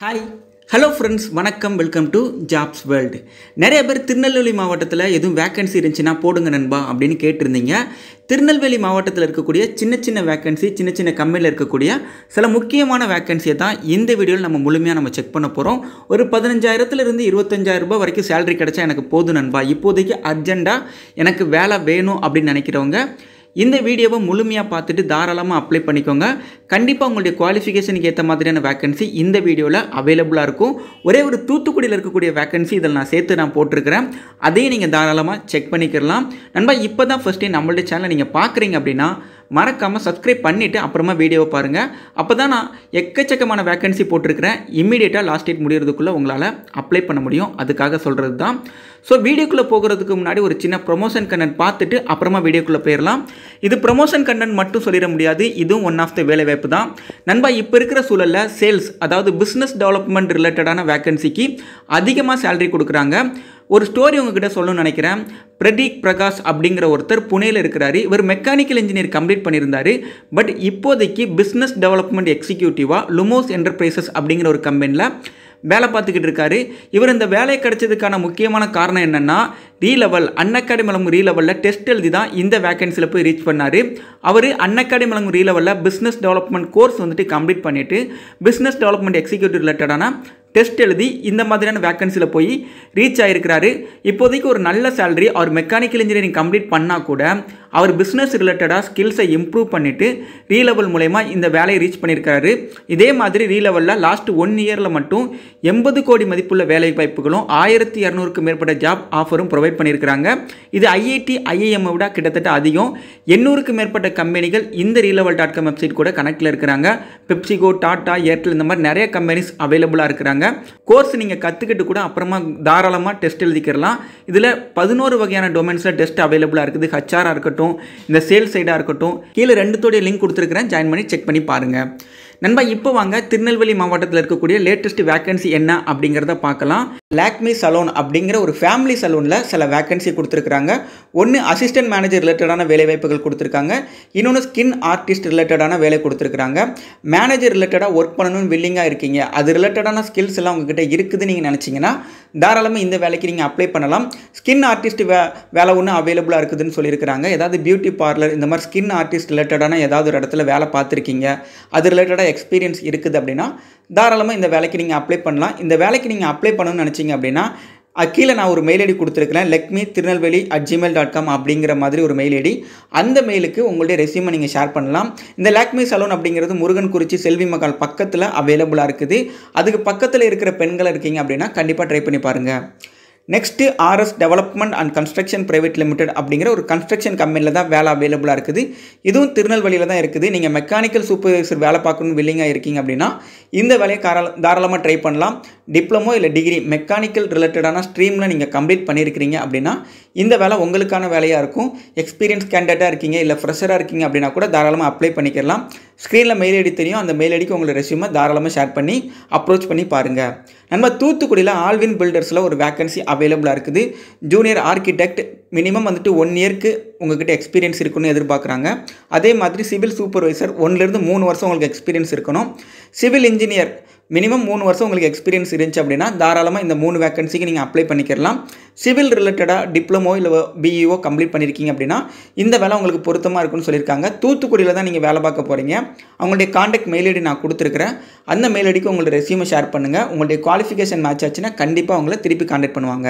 hi hello friends வணக்கம் welcome to jobs world நிறைய பேர் திருநெல்வேலி மாவட்டத்தில் எதுவும் வேக்கன்சி இருந்துச்சுன்னா போடுங்க நண்பா அப்படின்னு கேட்டிருந்தீங்க திருநெல்வேலி மாவட்டத்தில் இருக்கக்கூடிய சின்ன சின்ன வேக்கன்சி சின்ன சின்ன கம்பெனியில் இருக்கக்கூடிய சில முக்கியமான வேக்கன்சியை தான் இந்த வீடியோவில் நம்ம முழுமையாக நம்ம செக் பண்ண போகிறோம் ஒரு பதினஞ்சாயிரத்துலேருந்து இருபத்தஞ்சாயிரம் ரூபாய் வரைக்கும் சேலரி கிடைச்சா எனக்கு போதும் நண்பா இப்போதைக்கு அர்ஜெண்ட்டாக எனக்கு வேலை வேணும் அப்படின்னு நினைக்கிறவங்க இந்த வீடியோவை முழுமையாக பார்த்துட்டு தாராளமாக அப்ளை பண்ணிக்கோங்க கண்டிப்பாக உங்களுடைய குவாலிஃபிகேஷனுக்கு ஏற்ற மாதிரியான வேக்கன்சி இந்த வீடியோவில் அவைலபிளாக இருக்கும் ஒரே ஒரு தூத்துக்குடியில் இருக்கக்கூடிய வேக்கன்சி இதில் நான் சேர்த்து நான் போட்டிருக்கிறேன் அதையும் நீங்கள் தாராளமாக செக் பண்ணிக்கிறலாம் நண்பா இப்போ தான் ஃபஸ்ட் டைம் நம்மளுடைய சேனலை நீங்கள் பார்க்குறீங்க அப்படின்னா மறக்காமல் சப்ஸ்கிரைப் பண்ணிவிட்டு அப்புறமா வீடியோவை பாருங்கள் அப்போ தான் நான் எக்கச்சக்கமான வேக்கன்சி போட்டிருக்கிறேன் இம்மீடியட்டாக லாஸ்ட் டேட் முடியறதுக்குள்ளே உங்களால் அப்ளை பண்ண முடியும் அதுக்காக சொல்கிறது தான் ஸோ வீடியோக்குள்ளே போகிறதுக்கு முன்னாடி ஒரு சின்ன ப்ரொமோஷன் கண்டென்ட் பார்த்துட்டு அப்புறமா வீடியோக்குள்ளே போயிடலாம் இது ப்ரொமோஷன் கண்டென்ட் மட்டும் சொல்லிட முடியாது இதுவும் ஒன் ஆஃப் த வேலை வாய்ப்பு தான் நண்பா இப்போ இருக்கிற சூழலில் சேல்ஸ் அதாவது பிஸ்னஸ் டெவலப்மெண்ட் ரிலேட்டடான வேக்கன்சிக்கு அதிகமாக சேலரி கொடுக்குறாங்க ஒரு ஸ்டோரி உங்ககிட்ட சொல்லணும்னு நினைக்கிறேன் பிரதீக் பிரகாஷ் அப்படிங்கிற ஒருத்தர் புனேயில் இருக்கிறாரு இவர் மெக்கானிக்கல் இன்ஜினியர் கம்ப்ளீட் பண்ணியிருந்தார் பட் இப்போதைக்கு பிஸ்னஸ் டெவலப்மெண்ட் எக்ஸிக்யூட்டிவாக லுமோஸ் என்டர்பிரைசஸ் அப்படிங்கிற ஒரு கம்பெனியில் வேலை பார்த்துக்கிட்டு இருக்காரு இவர் இந்த வேலை கிடைச்சதுக்கான முக்கியமான காரணம் என்னென்னா ரீலெவல் அன்அகாடமிலம் ரீலெவலில் டெஸ்ட் எழுதி தான் இந்த வேகன்சியில் போய் ரீச் பண்ணார் அவர் அன்அகாடமிலம் ரீலெவலில் பிஸ்னஸ் டெவலப்மெண்ட் கோர்ஸ் வந்துட்டு கம்ப்ளீட் பண்ணிவிட்டு பிஸ்னஸ் டெவலப்மெண்ட் எக்ஸிக்யூட்டிவ் ரிலேட்டடான டெஸ்ட் எழுதி இந்த மாதிரியான வேக்கன்சியில் போய் ரீச் ஆகிருக்கிறாரு இப்போதைக்கு ஒரு நல்ல சேலரி அவர் மெக்கானிக்கல் இன்ஜினியரிங் கம்ப்ளீட் பண்ணால் கூட அவர் பிஸ்னஸ் ரிலேட்டடாக ஸ்கில்ஸை இம்ப்ரூவ் பண்ணிவிட்டு ரீலெவல் மூலயமா இந்த வேலையை ரீச் பண்ணியிருக்காரு இதே மாதிரி ரீலெவலில் லாஸ்ட் ஒன் இயரில் மட்டும் எண்பது கோடி மதிப்புள்ள வேலை வாய்ப்புகளும் ஆயிரத்தி இரநூறுக்கும் மேற்பட்ட ஜாப் ஆஃபரும் ப்ரொவைட் பண்ணியிருக்கிறாங்க இது ஐஐடி ஐஐஎம் விட கிட்டத்தட்ட அதிகம் எண்ணூறுக்கும் மேற்பட்ட கம்பெனிகள் இந்த ரீலெவல் டாட் காம் வெப்சைட் கூட கனெக்டில் இருக்கிறாங்க பெப்சிகோ டாட்டா ஏர்டெல் இந்த மாதிரி நிறைய கம்பெனிஸ் அவைலபிளாக இருக்கிறாங்க கோர்ஸ் நீங்கள் கற்றுக்கிட்டு கூட அப்புறமா தாராளமாக டெஸ்ட் எழுதிக்கிறலாம் இதில் பதினோரு வகையான டொமைன்ஸில் டெஸ்ட் அவைலபிளாக இருக்குது ஹச்ஆராக இருக்கட்டும் இந்த சேல்ஸ் சைடாக இருக்கட்டும் கீழே ரெண்டுத்தோடைய லிங்க் கொடுத்துருக்கிறேன் ஜாயின் பண்ணி செக் பண்ணி பாருங்கள் நண்பா இப்போ வாங்க திருநெல்வேலி மாவட்டத்தில் இருக்கக்கூடிய லேட்டஸ்ட் வேக்கன்சி என்ன அப்படிங்கிறத பார்க்கலாம் லாக்மி சலூன் அப்படிங்கிற ஒரு ஃபேமிலி சலூனில் சில வேக்கன்சி கொடுத்துருக்குறாங்க ஒன்று அசிஸ்டன்ட் மேனேஜர் ரிலேட்டடான வேலை வாய்ப்புகள் கொடுத்துருக்காங்க இன்னொன்று ஸ்கின் ஆர்டிஸ்ட் ரிலேட்டடான வேலை கொடுத்துருக்குறாங்க மேனேஜர் ரிலேட்டடாக ஒர்க் பண்ணணும்னு வில்லிங்காக இருக்கீங்க அது ரிலேட்டடான ஸ்கில்ஸ் எல்லாம் உங்ககிட்ட இருக்குதுன்னு நீங்கள் நினச்சிங்கன்னா தாராளமாக இந்த வேலைக்கு நீங்கள் அப்ளை பண்ணலாம் ஸ்கின் ஆர்டிஸ்ட் வே வேலை ஒன்று அவைலபிளாக இருக்குதுன்னு சொல்லியிருக்கிறாங்க ஏதாவது பியூட்டி பார்லர் இந்த மாதிரி ஸ்கின் ஆர்டிஸ்ட் ரிலேட்டடான ஏதாவது ஒரு இடத்துல வேலை பார்த்துருக்கீங்க அது ரிலேட்டடாக எக்ஸ்பீரியன்ஸ் இருக்குது அப்படின்னா தாராளமாக இந்த வேலைக்கு நீங்கள் அப்ளை பண்ணலாம் இந்த வேலைக்கு நீங்கள் அப்ளை பண்ணணும்னு நினச்சிங்க அப்படின்னா கீழே நான் ஒரு மெயில் ஐடி கொடுத்துருக்கிறேன் லெக்மி Tirunelveli at Gmail dot com அப்படிங்கிற மாதிரி ஒரு மெயில் ஐடி அந்த மெயிலுக்கு உங்களுடைய ரெசியூமை நீங்கள் ஷேர் பண்ணலாம் இந்த லாக்மி சலூன் அப்படிங்கிறது முருகன் குறிச்சி செல்வி மகால் பக்கத்தில் அவைலபிளாக இருக்குது அதுக்கு பக்கத்தில் இருக்கிற பெண்கள் இருக்கீங்க அப்படின்னா கண்டிப்பாக ட்ரை பண்ணி பாருங்கள் next RS development and construction private limited அப்படிங்கிற ஒரு கன்ஸ்ட்ரக்ஷன் கம்பெனியில் தான் வேலை அவைலபிளாக இருக்குது இதுவும் திருநெல்வேலியில் தான் இருக்குது நீங்கள் மெக்கானிக்கல் சூப்பர்வைசர் வேலை பார்க்கணும்னு வில்லிங்காக இருக்கீங்க அப்படின்னா இந்த வேலையை கார தாராளமாக ட்ரை பண்ணலாம் டிப்ளமோ இல்லை டிகிரி மெக்கானிக்கல் ரிலேட்டடான ஸ்ட்ரீமில் நீங்கள் கம்ப்ளீட் பண்ணியிருக்கிறீங்க அப்படின்னா இந்த வேலை உங்களுக்கான வேலையாக இருக்கும் எக்ஸ்பீரியன்ஸ் கேண்டிடேட்டாக இருக்கீங்க இல்லை ஃப்ரெஷராக இருக்கீங்க அப்படின்னா கூட தாராளமாக அப்ளை பண்ணிக்கலாம் ஸ்க்ரீனில் மெயில் ஐடி தெரியும் அந்த மெயில் ஐடிக்கு உங்களை ரெசியூமை தாராளமாக ஷேர் பண்ணி அப்ரோச் பண்ணி பாருங்கள் நம்ம தூத்துக்குடியில் ஆல்வின் பில்டர்ஸில் ஒரு வேக்கன்சி அவைலபிளாக இருக்குது ஜூனியர் ஆர்கிடெக்ட் மினிமம் வந்துட்டு ஒன் இயர்க்கு உங்ககிட்ட எக்ஸ்பீரியன்ஸ் இருக்குன்னு எதிர்பார்க்குறாங்க அதே மாதிரி சிவில் சூப்பர்வைசர் ஒன்லேருந்து மூணு வருஷம் உங்களுக்கு எக்ஸ்பீரியன்ஸ் இருக்கணும் சிவில் இன்ஜினியர் மினிமம் மூணு வருஷம் உங்களுக்கு எக்ஸ்பீரியன்ஸ் இருந்துச்சு அப்படின்னா தாராளமாக இந்த மூணு வேக்கன்சிக்கு நீங்கள் அப்ளை பண்ணிக்கலாம் சிவில் ரிலேட்டடாக டிப்ளமோ இல்லை பிஇஓ கம்ப்ளீட் பண்ணியிருக்கீங்க அப்படின்னா இந்த வேலை உங்களுக்கு பொருத்தமாக இருக்குன்னு சொல்லியிருக்காங்க தூத்துக்குடியில் தான் நீங்கள் வேலை பார்க்க போகிறீங்க அவங்களுடைய காண்டாக்ட் மெயில் ஐடி நான் கொடுத்துருக்குறேன் அந்த மெயில் ஐடிக்கு உங்களுடைய ரெசியூமை ஷேர் பண்ணுங்கள் உங்களுடைய குவாலிஃபிகேஷன் மேட்ச் ஆச்சுன்னா கண்டிப்பாக உங்களை திருப்பி காண்டாக்ட் பண்ணுவாங்க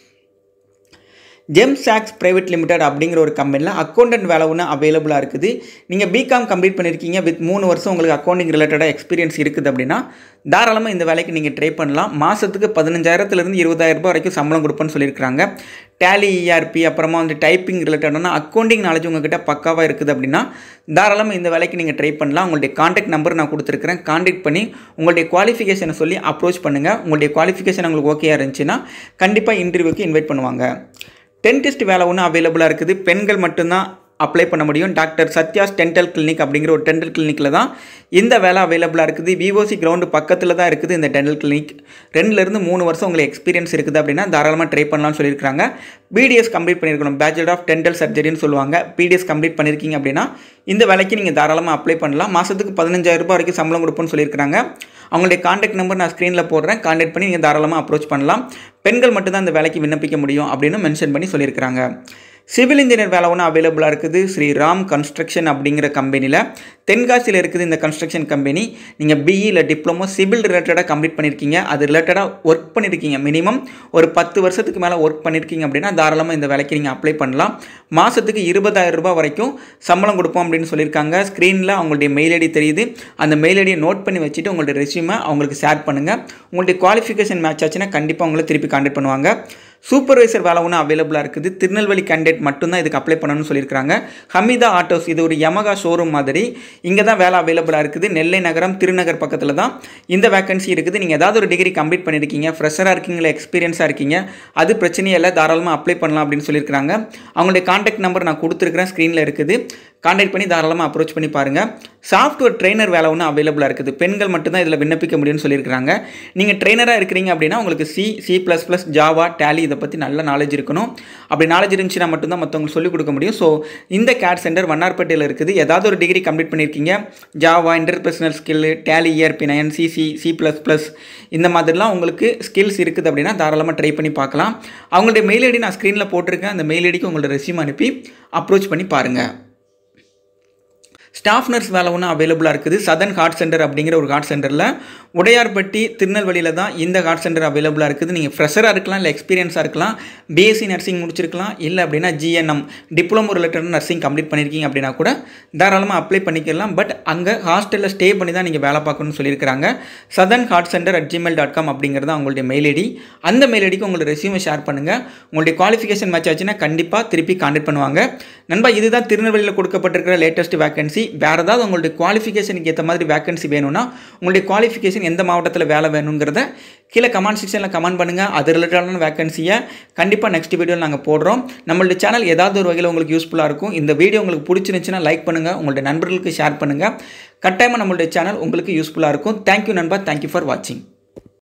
ஜெம் சாக்ஸ் ப்ரைவேட் லிமிடெட் அப்படிங்கிற ஒரு கம்பெனியில் அக்கௌண்டன்ட் வேலை ஒன்று அவைலபிளாக இருக்குது நீங்கள் பிகாம் கம்ப்ளீட் பண்ணியிருக்கீங்க வித் மூணு வருஷம் உங்களுக்கு அக்கௌண்டிங் ரிலேட்டடாக எக்ஸ்பீரியன்ஸ் இருக்குது அப்படின்னா தாராளமாக இந்த வேலைக்கு நீங்கள் ட்ரை பண்ணலாம் மாதத்துக்கு பதினஞ்சாயிரத்துலேருந்து இருபதாயிரம் ரூபாய் வரைக்கும் சம்பளம் கொடுப்பேன்னு சொல்லியிருக்காங்க டேலி இஆர்பி அப்புறமா வந்து டைப்பிங் ரிலேட்டடான அக்கௌண்டிங் நாலேஜ் உங்ககிட்ட பக்காவாக இருக்குது அப்படின்னா தாராளமாக இந்த வேலைக்கு நீங்கள் ட்ரை பண்ணலாம் உங்களுடைய காண்டாக்ட் நம்பர் நான் கொடுத்துருக்கிறேன் காண்டாக்ட் பண்ணி உங்களுடைய குவாலிஃபிகேஷனை சொல்லி அப்ரோச் பண்ணுங்கள் உங்களுடைய குவாலிஃபிகேஷன் உங்களுக்கு ஓகேயாக இருந்துச்சுன்னா கண்டிப்பாக இன்டர்வியூக்கு இன்வைட் பண்ணுவாங்க டென்டிஸ்ட் வேலை ஒன்று அவைலபிளாக இருக்குது பெண்கள் மட்டும்தான் அப்ளை பண்ண முடியும் டாக்டர் சத்யாஸ் டென்டல் கிளினிக் அப்படிங்கிற ஒரு டென்டல் கிளினிக்கில் தான் இந்த வேலை அவைலபிளாக இருக்குது விவோசி கிரவுண்டு பக்கத்தில் தான் இருக்குது இந்த டென்டல் கிளினிக் ரெண்டுலேருந்து மூணு வருஷம் உங்களுக்கு எக்ஸ்பீரியன்ஸ் இருக்குது அப்படின்னா தாராளமாக ட்ரை பண்ணலாம்னு சொல்லியிருக்காங்க பிடிஎஸ் கம்ப்ளீட் பண்ணியிருக்கணும் பேச்சுலர் ஆஃப் டென்டல் சர்ஜரின்னு சொல்லுவாங்க பிடிஎஸ் கம்ப்ளீட் பண்ணியிருக்கீங்க அப்படின்னா இந்த வேலைக்கு நீங்கள் தாராளமாக அப்ளை பண்ணலாம் மாதத்துக்கு பதினஞ்சாயிரம் ரூபாய் வரைக்கும் சம்பளம் கொடுப்போம்னு சொல்லியிருக்காங்க அவங்களுடைய காண்டாக்ட் நம்பர் நான் ஸ்க்ரீனில் போடுறேன் காண்டாக்ட் பண்ணி நீங்கள் தாராளமாக அப்ரோச் பண்ணலாம் பெண்கள் மட்டும்தான் இந்த வேலைக்கு விண்ணப்பிக்க முடியும் அப்படின்னு மென்ஷன் பண்ணி சொல்லியிருக்காங்க சிவில் இன்ஜினியர் வேலை ஒன்று அவைலபிளாக இருக்குது ஸ்ரீ ராம் கன்ஸ்ட்ரக்ஷன் அப்படிங்கிற கம்பெனியில் தென்காசியில் இருக்குது இந்த கன்ஸ்ட்ரக்ஷன் கம்பெனி நீங்கள் பிஇ இல்லை டிப்ளமோ சிவில் ரிலேட்டடாக கம்ப்ளீட் பண்ணியிருக்கீங்க அது ரிலேட்டடாக ஒர்க் பண்ணியிருக்கீங்க மினிமம் ஒரு பத்து வருஷத்துக்கு மேலே ஒர்க் பண்ணியிருக்கீங்க அப்படின்னா தாராளமாக இந்த வேலைக்கு நீங்கள் அப்ளை பண்ணலாம் மாதத்துக்கு இருபதாயிரம் ரூபாய் வரைக்கும் சம்பளம் கொடுப்போம் அப்படின்னு சொல்லியிருக்காங்க ஸ்க்ரீனில் அவங்களுடைய மெயில் ஐடி தெரியுது அந்த மெயில் ஐடியை நோட் பண்ணி வச்சுட்டு உங்களுடைய ரெஸ்யூமை அவங்களுக்கு ஷேர் பண்ணுங்கள் உங்களுடைய குவாலிஃபிகேஷன் மேட்ச் ஆச்சுன்னா கண்டிப்பாக உங்களை திருப்பி கான்டாக்ட் பண்ணுவாங்க சூப்பர்வைசர் வேலை ஒன்று அவைலபிளாக இருக்குது திருநெல்வேலி கேண்டிடேட் மட்டும்தான் இதுக்கு அப்ளை பண்ணணும்னு சொல்லியிருக்காங்க ஹமிதா ஆட்டோஸ் இது ஒரு யமகா ஷோரூம் மாதிரி இங்கே தான் வேலை அவைலபிளாக இருக்குது நெல்லை நகரம் திருநகர் பக்கத்தில் தான் இந்த வேகன்சி இருக்குது நீங்கள் ஏதாவது ஒரு டிகிரி கம்ப்ளீட் பண்ணியிருக்கீங்க ஃப்ரெஷராக இருக்கீங்களா எக்ஸ்பீரியன்ஸாக இருக்கீங்க அது பிரச்சனையே இல்லை தாராளமாக அப்ளை பண்ணலாம் அப்படின்னு சொல்லியிருக்காங்க அவங்களுடைய காண்டாக்ட் நம்பர் நான் கொடுத்துருக்கிறேன் ஸ்க்ரீனில் இருக்குது காண்டாக்ட் பண்ணி தாராளமாக அப்ரோச் பண்ணி பாருங்கள் சாஃப்ட்வேர் ட்ரெயினர் வேலை ஒன்று அவைலபிளாக இருக்குது பெண்கள் மட்டும்தான் இதில் விண்ணப்பிக்க முடியும்னு சொல்லியிருக்காங்க நீங்கள் ட்ரெயினராக இருக்கிறீங்க அப்படின்னா உங்களுக்கு C C plus plus Java Tally இதை பற்றி நல்ல நாலேஜ் இருக்கணும் அப்படி நாலேஜ் இருந்துச்சுன்னா மட்டும்தான் மற்றவங்களுக்கு சொல்லிக் கொடுக்க முடியும் ஸோ இந்த கேட் சென்டர் வண்ணார்பேட்டையில் இருக்குது ஏதாவது ஒரு டிகிரி கம்ப்ளீட் பண்ணியிருக்கீங்க Java interpersonal skill Tally ERP nine CC C plus plus இந்த மாதிரிலாம் உங்களுக்கு ஸ்கில்ஸ் இருக்குது அப்படின்னா தாராளமாக ட்ரை பண்ணி பார்க்கலாம் அவங்களுடைய மெயில் ஐடி நான் ஸ்க்ரீனில் போட்டிருக்கேன் அந்த மெயில் ஐடிக்கு உங்களோட ரெஸ்யூம் அனுப்பி அப்ரோச் பண்ணி பாருங்கள் ஸ்டாஃப் நர்ஸ் வேலை ஒன்று அவைலபிளாக இருக்குது சதன் ஹார்ட் சென்டர் அப்படிங்கிற ஒரு ஹார்ட் சென்டரில் உடையார்பட்டி திருநெல்வேலியில் தான் இந்த ஹார்ட் சென்டர் அவைலபிளாக இருக்குது நீங்கள் ஃப்ரெஷராக இருக்கலாம் இல்லை எக்ஸ்பீரியன்ஸாக இருக்கலாம் பிஎஸ்சி நர்சிங் முடிச்சிருக்கலாம் இல்லை அப்படின்னா GNM diploma related nursing complete பண்ணியிருக்கீங்க அப்படின்னா கூட தாராளமாக அப்ளை பண்ணிக்கலாம் பட் அங்கே ஹாஸ்டலில் ஸ்டே பண்ணி தான் நீங்கள் வேலை பார்க்கணும்னு சொல்லியிருக்கிறாங்க southern heart center at Gmail dot com அப்படிங்கிறது அவங்களுடைய மெயில் ஐடி அந்த மெயில் ஐடிக்கு உங்களோட ரெஸ்யூமை ஷேர் பண்ணுங்கள் உங்களுடைய குவாலிஃபிகேஷன் மேட்ச் ஆச்சுன்னா கண்டிப்பாக திருப்பி கான்டாக்ட் பண்ணுவாங்க நண்பா இதுதான் திருநெல்வேலியில் கொடுக்கப்பட்டிருக்கிற லேட்டஸ்ட் வேகன்சி வேறு ஏதாவது உங்களுடைய குவாலிஃபிகேஷனுக்கு ஏற்ற மாதிரி வேகன்சி வேணும்னா உங்களுடைய குவாலிஃபிகேஷன் எந்த மாவட்டத்தில் வேலை வேணுங்கிறத கீழே கமெண்ட் செக்ஷனில் கமெண்ட் பண்ணுங்கள் அது ரிலேட்டடான வேகன்சியை கண்டிப்பாக நெக்ஸ்ட் வீடியோவில் நாங்கள் போடுறோம் நம்மளுடைய சேனல் ஏதாவது ஒரு வகையில் உங்களுக்கு யூஸ்ஃபுல்லாக இருக்கும் இந்த வீடியோ உங்களுக்கு பிடிச்சிருந்துச்சுன்னா லைக் பண்ணுங்கள் உங்களுடைய நண்பர்களுக்கு ஷேர் பண்ணுங்கள் கட்டாயமாக நம்மளுடைய சேனல் உங்களுக்கு யூஸ்ஃபுல்லாக இருக்கும் தேங்க்யூ நண்பா தேங்க்யூ ஃபார் வாட்சிங்